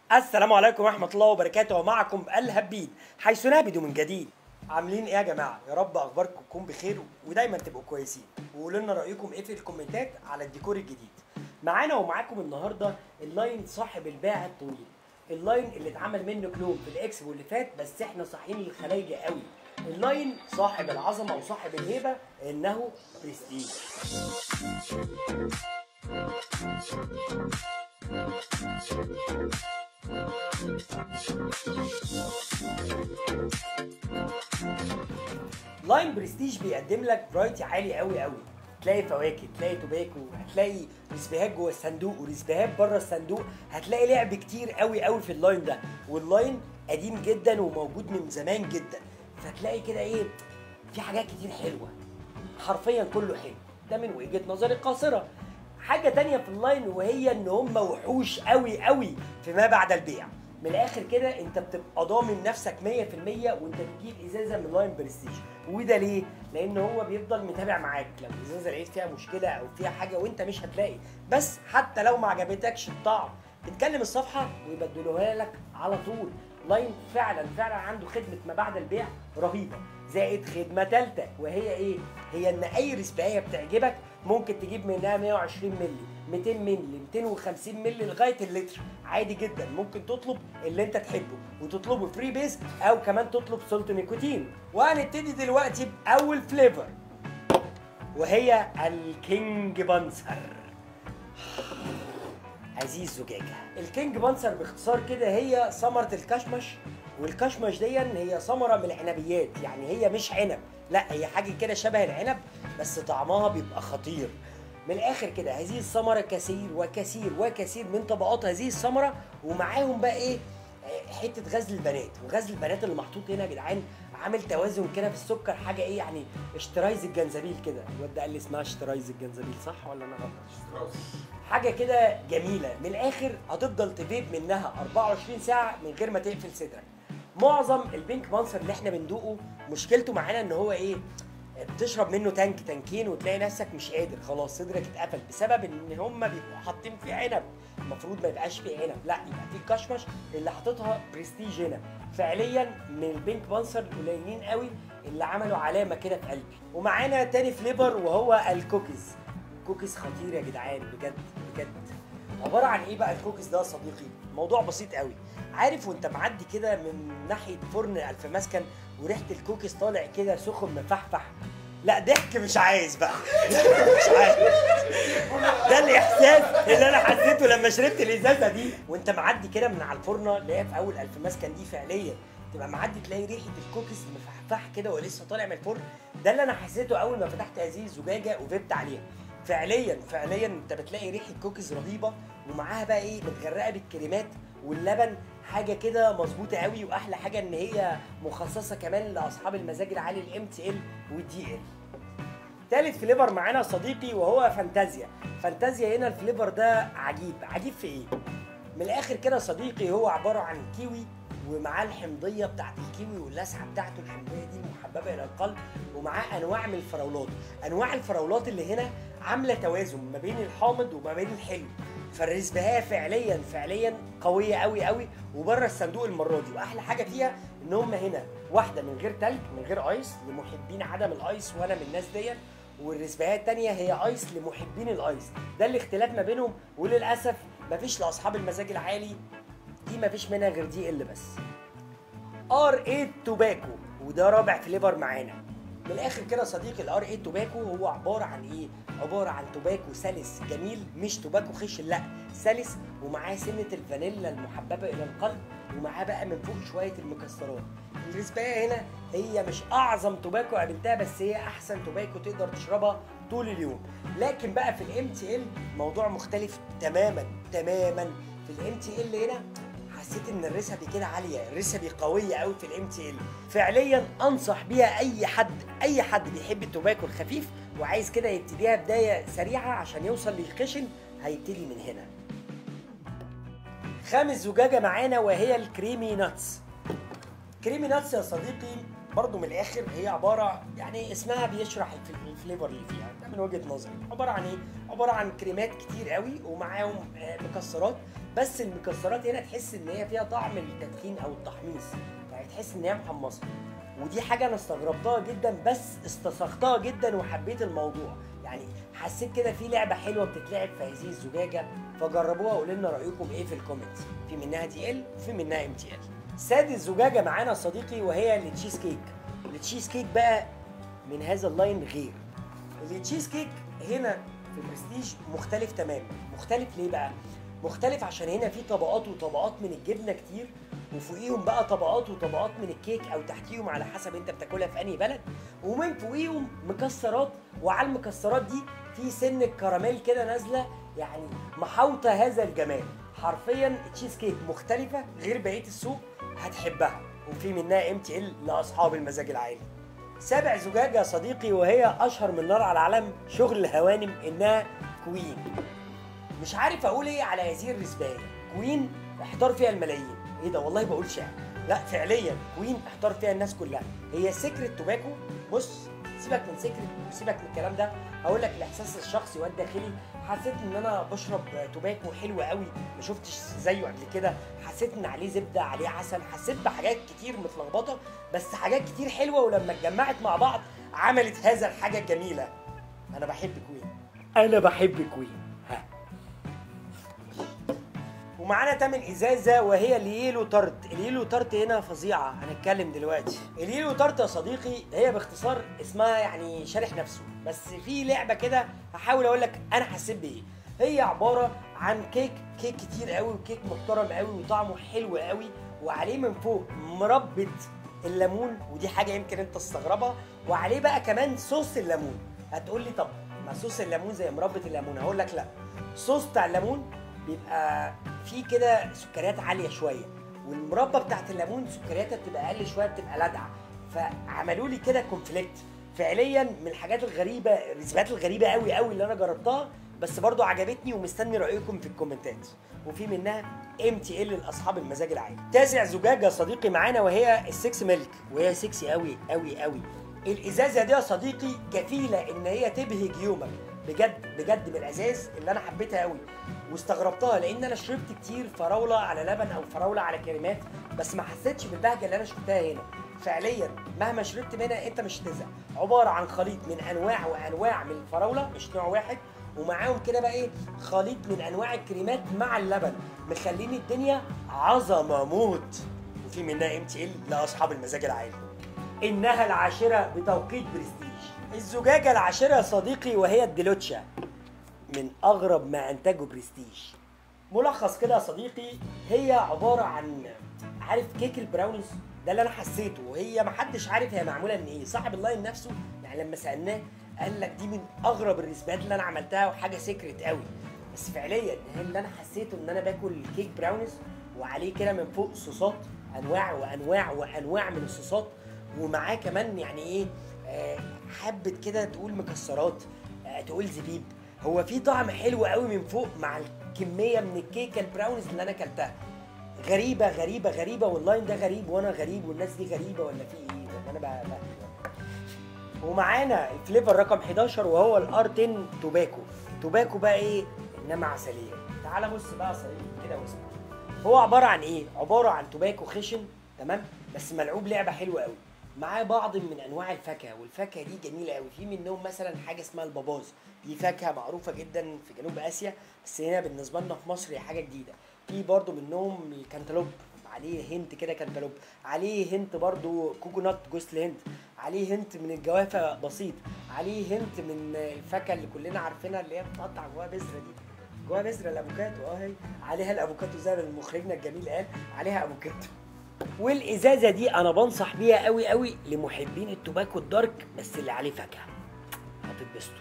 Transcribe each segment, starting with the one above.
السلام عليكم ورحمة الله وبركاته ومعكم الهبيد حيث نبدو من جديد عاملين ايه يا جماعة؟ يا رب اخباركم تكون بخير ودايما تبقوا كويسين وقولوا لنا رأيكم ايه في الكومنتات على الديكور الجديد معانا ومعاكم النهاردة اللاين صاحب الباع الطويل اللاين اللي اتعمل منه كلون في الاكسبو اللي فات بس احنا صاحيين للخلايجة قوي اللاين صاحب العظمة وصاحب الهيبة انه برستيج لاين برستيج بيقدم لك فرايتي عالي قوي قوي تلاقي فواكه تلاقي توباكو هتلاقي ريسبيهات جوه الصندوق وريسبيهات بره الصندوق هتلاقي لعب كتير قوي قوي في اللاين ده واللاين قديم جدا وموجود من زمان جدا فتلاقي كده ايه في حاجات كتير حلوه حرفيا كله حلو ده من وجهه نظري القاصره حاجه تانية في اللاين وهي ان هم وحوش قوي قوي فيما بعد البيع من الاخر كده انت بتبقى ضامن نفسك 100% وانت بتجيب ازازه من لاين برستيج وده ليه لان هو بيفضل متابع معاك لو الازازه لقيت فيها مشكله او فيها حاجه وانت مش هتلاقي بس حتى لو ما عجبتكش الطعم بتكلم الصفحه ويبدلوها لك على طول لاين فعلا فعلا عنده خدمه ما بعد البيع رهيبه زائد خدمه ثالثه وهي ايه هي ان اي رسبايه بتعجبك ممكن تجيب منها 120 مللي 200 مللي 250 مللي لغايه اللتر عادي جدا ممكن تطلب اللي انت تحبه وتطلبه فري بيس او كمان تطلب سولت نيكوتين وهنبتدي دلوقتي باول فليفر وهي الكينج بانسر عزيز زجاجة الكينج بانسر باختصار كده هي ثمرة الكشمش والكشمش دي هي ثمرة من العنبيات يعني هي مش عنب لا هي حاجة كده شبه العنب بس طعمها بيبقى خطير من الاخر كده هذه الثمرة كثير وكثير وكثير من طبقات هذه الثمرة ومعاهم بقى ايه حته غزل البنات وغزل البنات اللي محطوط هنا يا جدعان عامل توازن كده في السكر حاجه ايه يعني اشترايز الجنزبيل كده الواد ده قال لي اسمها اشترايز الجنزبيل صح ولا انا غلط؟ حاجه كده جميله من الاخر هتفضل تفيب منها 24 ساعه من غير ما تقفل صدرك معظم البينك مانسر اللي احنا بندوقه مشكلته معانا ان هو ايه بتشرب منه تانك تانكين وتلاقي نفسك مش قادر خلاص صدرك اتقفل بسبب ان هم بيبقوا حاطين فيه عنب المفروض ما يبقاش فيه عنب لا يبقى فيه كشمش اللي حاططها برستيج هنا فعليا من البينك بانسر القليلين قوي اللي عملوا علامه كده في قلبي ومعانا تاني فليفر وهو الكوكيز كوكيز خطير يا جدعان بجد بجد عباره عن ايه بقى الكوكيز ده يا صديقي موضوع بسيط قوي عارف وانت معدي كده من ناحيه فرن الف مسكن وريحه الكوكيز طالع كده سخن مفحفح لا ضحك مش عايز بقى مش عايز ده الاحساس اللي انا حسيته لما شربت الازازه دي وانت معدي كده من على الفرنه اللي هي في اول الف مسكن دي فعليا تبقى معدي تلاقي ريحه الكوكيز مفحفح كده ولسه طالع من الفرن ده اللي انا حسيته اول ما فتحت هذه الزجاجه وفبت عليها فعليا فعليا انت بتلاقي ريحه كوكيز رهيبه ومعاها بقى ايه متغرقه بالكريمات واللبن حاجه كده مظبوطه قوي واحلى حاجه ان هي مخصصه كمان لاصحاب المزاج العالي الام تي ال والدي ال تالت فليفر معانا صديقي وهو فانتازيا فانتازيا هنا الفليفر ده عجيب عجيب في ايه من الاخر كده صديقي هو عباره عن كيوي ومعاه الحمضيه بتاعت الكيوي واللسعه بتاعته الحمضيه دي المحببه الى القلب ومعاه انواع من الفراولات انواع الفراولات اللي هنا عامله توازن ما بين الحامض وما بين الحلو فالرزبهايه فعليا فعليا قويه قوي قوي وبره الصندوق المره دي واحلى حاجه فيها ان هم هنا واحده من غير تلج من غير ايس لمحبين عدم الايس وانا من الناس ديت والرزبهايه التانية هي ايس لمحبين الايس ده الاختلاف ما بينهم وللاسف مفيش لاصحاب المزاج العالي دي مفيش منها غير دي ال بس ار 8 توباكو وده رابع فليفر معانا من الاخر كده صديقي الار 8 توباكو هو عباره عن ايه عباره عن توباكو سلس جميل مش توباكو خشن لا سلس ومعاه سنه الفانيلا المحببه الى القلب ومعاه بقى من فوق شويه المكسرات الريسبايه هنا هي مش اعظم توباكو قابلتها بس هي احسن توباكو تقدر تشربها طول اليوم لكن بقى في الام تي ال موضوع مختلف تماما تماما في الام تي ال هنا حسيت ان الريسبي كده عاليه الريسبي قويه قوي في الام تي ال فعليا انصح بيها اي حد اي حد بيحب التوباكو الخفيف وعايز كده يبتديها بدايه سريعه عشان يوصل للخشن هيبتدي من هنا خامس زجاجه معانا وهي الكريمي ناتس كريمي ناتس يا صديقي برضو من الاخر هي عباره يعني اسمها بيشرح الف- الفليفر اللي فيها ده من وجهه نظري عباره عن ايه عباره عن كريمات كتير قوي ومعاهم آه، مكسرات بس المكسرات هنا تحس ان هي فيها طعم التدخين او التحميص يعني تحس ان هي محمصه ودي حاجه انا استغربتها جدا بس استصغتها جدا وحبيت الموضوع يعني حسيت كده في لعبه حلوه بتتلعب في هذه الزجاجه فجربوها وقولوا لنا رايكم ايه في الكومنتس في منها دي ال وفي منها ام تي ال سادس زجاجه معانا صديقي وهي التشيز كيك التشيز كيك بقى من هذا اللاين غير التشيز كيك هنا في البرستيج مختلف تماما مختلف ليه بقى مختلف عشان هنا في طبقات وطبقات من الجبنه كتير وفوقيهم بقى طبقات وطبقات من الكيك او تحتيهم على حسب انت بتاكلها في انهي بلد ومن فوقيهم مكسرات وعلى المكسرات دي في سن الكراميل كده نازله يعني محاوطه هذا الجمال حرفيا تشيز كيك مختلفه غير بقيه السوق هتحبها وفي منها ام تي ال لاصحاب المزاج العالي سابع زجاجة يا صديقي وهي أشهر من نار على العالم شغل الهوانم إنها كوين مش عارف أقول إيه على هذه الرسباية كوين احتار فيها الملايين إيه ده والله بقول شعر لا فعليا كوين احتار فيها الناس كلها هي سكرت توباكو بص سيبك من سكرت وسيبك من الكلام ده هقول لك الاحساس الشخصي والداخلي حسيت ان انا بشرب توباكو حلو قوي ما شفتش زيه قبل كده حسيت ان عليه زبده عليه عسل حسيت بحاجات كتير متلخبطه بس حاجات كتير حلوه ولما اتجمعت مع بعض عملت هذا الحاجه الجميله انا بحب كوين انا بحب كوين ها ومعانا تامن ازازه وهي اليلو تارت اليلو تارت هنا فظيعه هنتكلم دلوقتي اليلو تارت يا صديقي هي باختصار اسمها يعني شارح نفسه بس في لعبه كده هحاول اقول لك انا حسيت بايه هي عباره عن كيك كيك كتير قوي وكيك محترم قوي وطعمه حلو قوي وعليه من فوق مربى الليمون ودي حاجه يمكن انت تستغربها وعليه بقى كمان صوص الليمون هتقول لي طب ما صوص الليمون زي مربى الليمون هقول لك لا صوص بتاع الليمون بيبقى فيه كده سكريات عاليه شويه والمربى بتاعت الليمون سكرياتها بتبقى اقل شويه بتبقى لادعه فعملوا لي كده كونفليكت فعليا من الحاجات الغريبه الريسبات الغريبه قوي قوي اللي انا جربتها بس برضو عجبتني ومستني رايكم في الكومنتات وفي منها ام تي ال لاصحاب المزاج العالي تاسع زجاجه يا صديقي معانا وهي السكس ميلك وهي سكسي قوي قوي قوي الازازه دي يا صديقي كفيله ان هي تبهج يومك بجد بجد من الازاز اللي انا حبيتها قوي واستغربتها لان انا شربت كتير فراوله على لبن او فراوله على كريمات بس ما حسيتش بالبهجه اللي انا شفتها هنا فعليا مهما شربت منها انت مش هتزهق عباره عن خليط من انواع وانواع من الفراوله مش نوع واحد ومعاهم كده بقى ايه خليط من انواع الكريمات مع اللبن مخلين الدنيا عظمه موت وفي منها ام تي ال لاصحاب المزاج العالي انها العاشره بتوقيت برستيج الزجاجه العاشره يا صديقي وهي الديلوتشا من اغرب ما انتجه برستيج ملخص كده يا صديقي هي عباره عن عارف كيك البراونيز ده اللي انا حسيته وهي محدش عارف هي معموله من ايه صاحب اللاين نفسه يعني لما سالناه قال لك دي من اغرب الريسبات اللي انا عملتها وحاجه سيكريت قوي بس فعليا اللي انا حسيته ان انا باكل كيك براونيز وعليه كده من فوق صوصات انواع وانواع وانواع من الصوصات ومعاه كمان يعني ايه آه، حبه كده تقول مكسرات آه، تقول زبيب هو في طعم حلو قوي من فوق مع الكميه من الكيكه البراونيز اللي انا اكلتها غريبه غريبه غريبه واللاين ده غريب وانا غريب والناس دي غريبه ولا في ايه ولا انا بقى بقى ومعانا الفليفر رقم 11 وهو الار 10 توباكو توباكو بقى ايه انما عسليه تعال بص بقى يا صديقي كده واسمع هو عباره عن ايه عباره عن توباكو خشن تمام بس ملعوب لعبه حلوه قوي معاه بعض من انواع الفاكهه والفاكهه دي جميله قوي في منهم مثلا حاجه اسمها الباباز دي فاكهه معروفه جدا في جنوب اسيا بس هنا بالنسبه لنا في مصر هي حاجه جديده في برضو منهم الكانتالوب عليه هنت كده كانتالوب عليه هنت برضو كوكونات جوز الهند عليه هنت من الجوافه بسيط عليه هنت من الفاكهه اللي كلنا عارفينها اللي هي بتقطع جواها بذره دي جواها بذره الافوكاتو اه هي عليها الافوكاتو زي ما مخرجنا الجميل قال عليها افوكاتو والازازه دي انا بنصح بيها قوي قوي لمحبين التوباكو الدارك بس اللي عليه فاكهه هتتبسطوا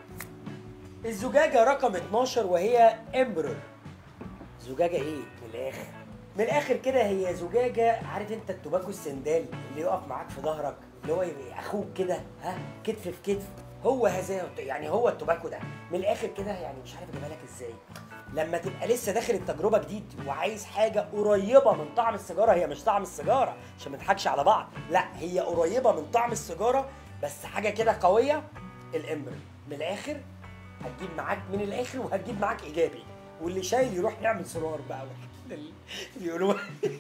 الزجاجه رقم 12 وهي امبرور زجاجه ايه من الاخر من الاخر كده هي زجاجه عارف انت التوباكو السندال اللي يقف معاك في ظهرك اللي هو يبقى اخوك كده ها كتف في كتف هو هذا يعني هو التوباكو ده من الاخر كده يعني مش عارف اجيبها لك ازاي لما تبقى لسه داخل التجربه جديد وعايز حاجه قريبه من طعم السيجاره هي مش طعم السيجاره عشان ما نضحكش على بعض لا هي قريبه من طعم السيجاره بس حاجه كده قويه الامبر من الاخر هتجيب معاك من الاخر وهتجيب معاك ايجابي واللي شايل يروح يعمل سرار بقى اللي بيقولوا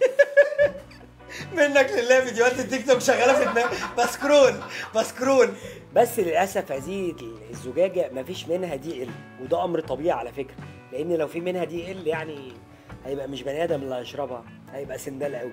منك لله فيديوهات التيك توك شغاله في دماغي بسكرول بسكرول بس للاسف هذه الزجاجه مفيش منها دي ال وده امر طبيعي على فكره لان لو في منها دي ال يعني هيبقى مش بني ادم اللي هيشربها هيبقى سندال قوي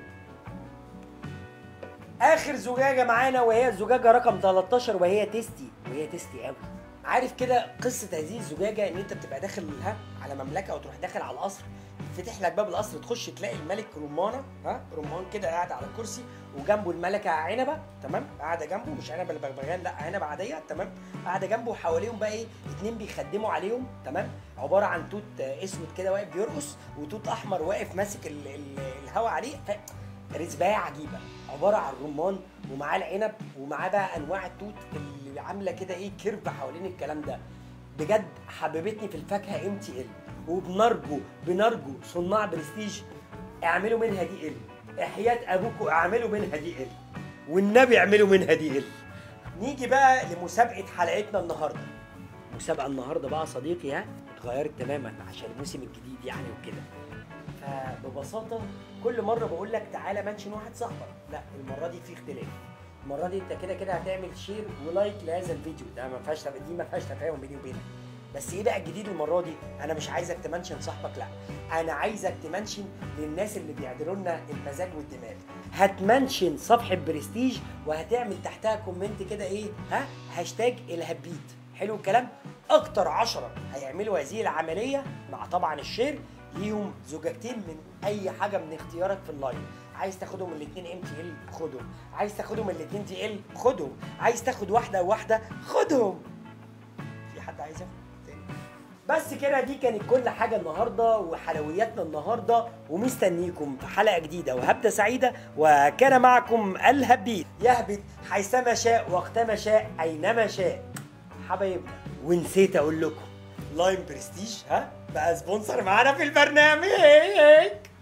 اخر زجاجه معانا وهي الزجاجه رقم 13 وهي تيستي وهي تيستي قوي عارف كده قصه هذه الزجاجه ان انت بتبقى داخل ها على مملكه او تروح داخل على القصر فتح لك باب القصر تخش تلاقي الملك رمانه ها رمان كده قاعد على الكرسي وجنبه الملكه عنبه تمام قاعده جنبه مش عنبه البغبغان لا عنبه عاديه تمام قاعده جنبه وحواليهم بقى ايه اتنين بيخدموا عليهم تمام عباره عن توت اسود كده واقف بيرقص وتوت احمر واقف ماسك ال- ال- الهوا عليه ف... رزباية عجيبة عبارة عن رمان ومعاه العنب ومعاه بقى أنواع التوت اللي عاملة كده إيه كيرف حوالين الكلام ده بجد حببتني في الفاكهة ام تي ال وبنرجو بنرجو صناع برستيج اعملوا منها دي ال احياء ابوكوا اعملوا منها دي ال والنبي اعملوا منها دي ال نيجي بقى لمسابقة حلقتنا النهاردة مسابقة النهاردة بقى صديقي ها اتغيرت تماما عشان الموسم الجديد يعني وكده فببساطه كل مره بقول لك تعالى منشن واحد صاحبك لا المره دي في اختلاف المره دي انت كده كده هتعمل شير ولايك لهذا الفيديو ده ما فيهاش دي ما فيهاش تفاهم بيني وبينك بس ايه بقى الجديد المره دي انا مش عايزك تمنشن صاحبك لا انا عايزك تمنشن للناس اللي بيعدلوا لنا المزاج والدماغ هتمنشن صفحه برستيج وهتعمل تحتها كومنت كده ايه ها هاشتاج الهبيت حلو الكلام اكتر عشرة هيعملوا هذه العمليه مع طبعا الشير ليهم زجاجتين من اي حاجه من اختيارك في اللاين عايز تاخدهم الاثنين ام تي ال خدهم عايز تاخدهم الاثنين تي ال خدهم عايز تاخد واحده واحده خدهم في حد عايز ياخد تاني بس كده دي كانت كل حاجة النهاردة وحلوياتنا النهاردة ومستنيكم في حلقة جديدة وهبدة سعيدة وكان معكم الهبيت يهبط حيثما شاء وقتما شاء أينما شاء حبايبنا ونسيت أقول لكم لاين برستيج ها بقى سبونسر معانا في البرنامج